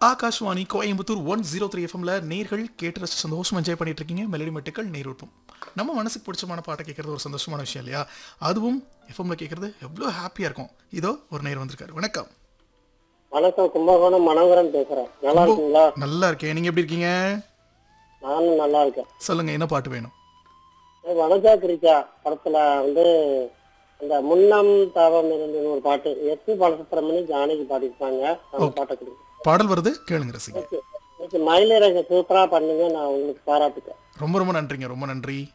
Akashvani Coimbatore one zero three எஃப்எம்ல நேர்கள் கேட்டு ரசிச்சு சந்தோஷமா என்ஜாய் பண்ணிட்டு இருக்கீங்க மெலடி மெட்டுக்கள் நேருப்பம் நம்ம மனசுக்கு பிடிச்சமான பாட்டை கேட்கறது ஒரு சந்தோஷமான விஷயம் இல்லையா அதுவும் எஃப்எம்ல கேட்கறது எவ்வளோ ஹாப்பியா இருக்கும் இதோ ஒரு நேர் வந்திருக்காரு வணக்கம் வணக்கம் கும்பகோணம் மனோகரன் பேசுறேன் நல்லா இருக்கீங்களா நல்லா இருக்கேன் நீங்க எப்படி இருக்கீங்க நானும் நல்லா இருக்கேன் சொல்லுங்க என்ன பாட்டு வேணும் ஏய், வனஜா கிரிஜா படத்துல வந்து அந்த முன்னம் தாவம் இருந்தது ஒரு பாட்டு எஸ்பி பாலசுப்ரமணி ஜானகி பாடியிருப்பாங்க அந்த பாட்டை கொடுங்க பாடல் வருது கேளுங்க ரசிங்க இன்னைக்கு மயிலிறகு சூப்பரா பண்ணுங்க நான் உங்களுக்கு பாராட்டுக்கேன் ரொம்ப ரொம்ப நன்றிங்க ரொம்ப நன்றி